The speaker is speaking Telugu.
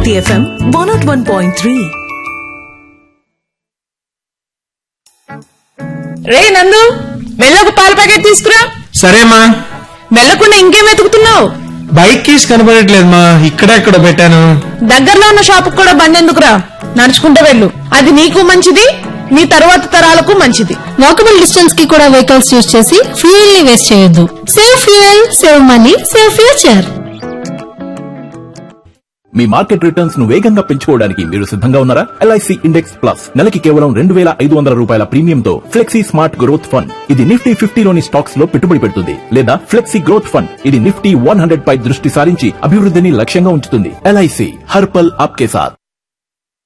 City FM 101.3. రే నందు మెల్లొక పాల ప్యాకెట్ తీసుకురా సరేమా మెల్లకుండా ఇంకేం వెతుకుతున్నావు బైక్ కీస్ కనపడట్లేదు మా ఇక్కడ ఎక్కడ పెట్టాను దగ్గరలో ఉన్న షాప్ కూడా బండి ఎందుకురా నడుచుకుంటూ వెళ్ళు అది నీకు మంచిది నీ తరువాత తరాలకు మంచిది వాకబుల్ డిస్టెన్స్ కి కూడా వెహికల్స్ యూజ్ చేసి ఫ్యూయల్ ని వేస్ట్ చేయొద్దు save fuel save money save future మీ మార్కెట్ రిటర్న్స్ ను వేగంగా పెంచుకోవడానికి మీరు సిద్ధంగా ఉన్నారా ఎల్ఐసి ఇండెక్స్ ప్లస్ నెలకి కేవలం రెండు వేల ఐదు వందల రూపాయల ప్రీమియంతో ఫ్లెక్సీ స్మార్ట్ గ్రోత్ ఫండ్ ఇది నిఫ్టీ ఫిఫ్టీలోని స్టాక్స్ లో పెట్టుబడి పెడుతుంది లేదా ఫ్లెక్సీ గ్రోత్ ఫండ్ ఇది నిఫ్టీ వన్ హండ్రెడ్ పై దృష్టి సారించి అభివృద్ధిని లక్ష్యంగా ఉంచుతుంది ఎల్ఐసి హర్పల్ ఆప్కే సాత్